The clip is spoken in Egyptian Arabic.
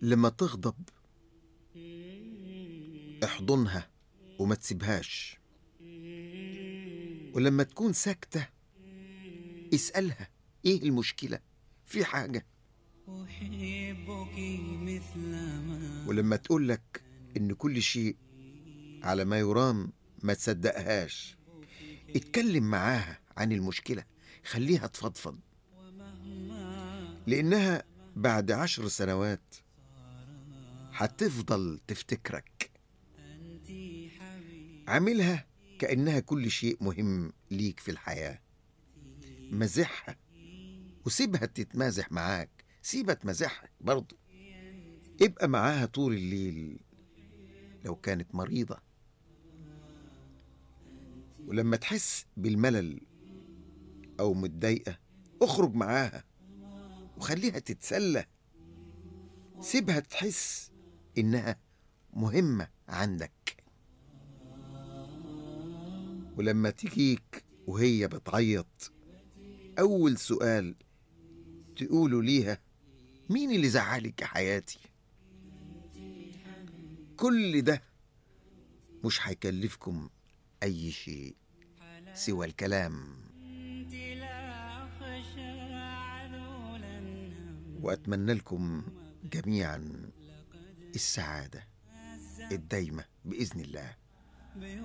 لما تغضب احضنها وما تسيبهاش ولما تكون ساكتة اسألها ايه المشكلة في حاجة أحبك مثلما ولما تقولك ان كل شيء على ما يرام ما تصدقهاش اتكلم معاها عن المشكلة خليها تفضفض لانها بعد عشر سنوات هتفضل تفتكرك عاملها كأنها كل شيء مهم ليك في الحياة مزحها وسيبها تتمازح معاك سيبها تمازحك برضه ابقى معاها طول الليل لو كانت مريضة ولما تحس بالملل أو متضايقة اخرج معاها وخليها تتسلى سيبها تحس إنها مهمة عندك ولما تجيك وهي بتعيط أول سؤال تقوله ليها مين اللي زعلك يا حياتي كل ده مش هيكلفكم أي شيء سوى الكلام أنت لا أخشى عذولا وأتمنى لكم جميعا السعادة الدايمة بإذن الله